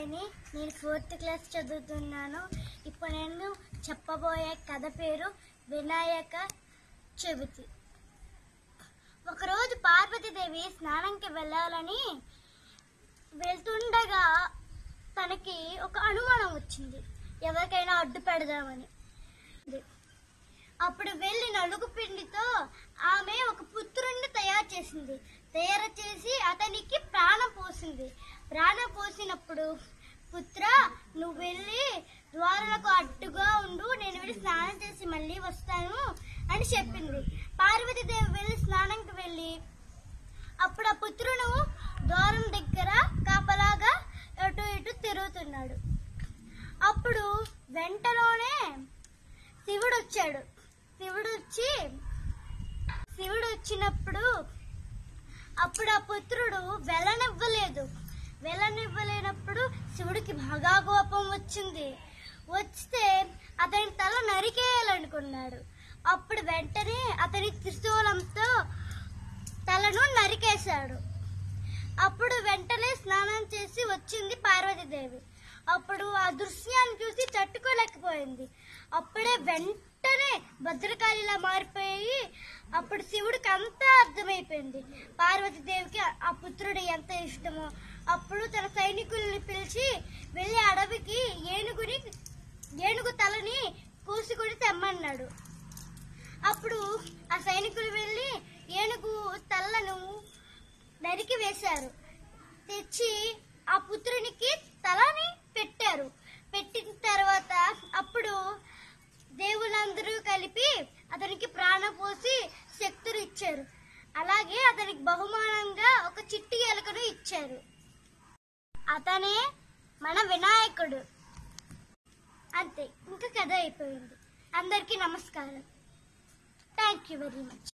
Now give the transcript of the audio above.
సాయిని నేను fourth class చదువుతున్నాను ఇప్పుడు నేను చెప్పబోయే కథ పేరు వినాయక చవితి ఒకరోజు పార్వతీదేవి స్నానంకి వెళ్ళాలని వెళ్తుండగా తనకి ఒక అనుమానం వచ్చింది ఎవరికైనా అడ్డు పెడదామని అప్పుడు వెళ్ళి నలుగు పిండితో ఆమె ఒక పుత్రుణ్ణి తయారు చేసింది తయారు చేసి అతనికి ప్రాణం పోసింది ప్రాణం పోసినప్పుడు పుత్ర నువ్వు వెళ్ళి ద్వారాలకు అడ్డుగా ఉండు నేను వెళ్ళి స్నానం చేసి మళ్ళీ వస్తాను అని చెప్పింది పార్వతీదేవి వెళ్ళి స్నానంకి వెళ్ళి అప్పుడు ఆ పుత్రుడు ద్వారం దగ్గర కాపలాగా అటు ఇటు తిరుగుతున్నాడు అప్పుడు వెంటలోనే శివుడు వచ్చాడు శివుడు వచ్చి శివుడు వచ్చినప్పుడు అప్పుడు ఆ పుత్రుడు వెళ్ళనివ్వలేదు వెళ్ళనివ్వలేనప్పుడు శివుడికి బాగా కోపం వచ్చింది వస్తే అతని తల నరికేయాలనుకున్నాడు అప్పుడు వెంటనే అతని త్రిశూలంతో తలను నరికేశాడు అప్పుడు వెంటనే స్నానం చేసి వచ్చింది పార్వతీదేవి అప్పుడు ఆ దృశ్యాన్ని చూసి తట్టుకోలేకపోయింది అప్పుడే వెంటనే భద్రకాళిలా మారిపోయి అప్పుడు శివుడికి అంతా అర్థమైపోయింది పార్వతీదేవికి ఆ పుత్రుడు ఎంత ఇష్టమో అప్పుడు తన సైనికుల్ని పిలిచి వెళ్ళి అడవికి ఏనుగుని ఏనుగు తలని కోసుకొని తెమ్మన్నాడు అప్పుడు ఆ సైనికులు వెళ్ళి ఏనుగు తలను నరికి వేశారు తెచ్చి ఆ పుత్రునికి తలని పెట్టారు పెట్టిన తర్వాత అప్పుడు దేవులందరూ కలిపి అతనికి ప్రాణం పోసి శక్తులు ఇచ్చారు అలాగే అతనికి బహుమానంగా ఒక చిట్టి ఎలుకను ఇచ్చారు అతనే మన వినాయకుడు అంతే ఇంకా కథ అయిపోయింది అందరికీ నమస్కారం థ్యాంక్ యూ వెరీ మచ్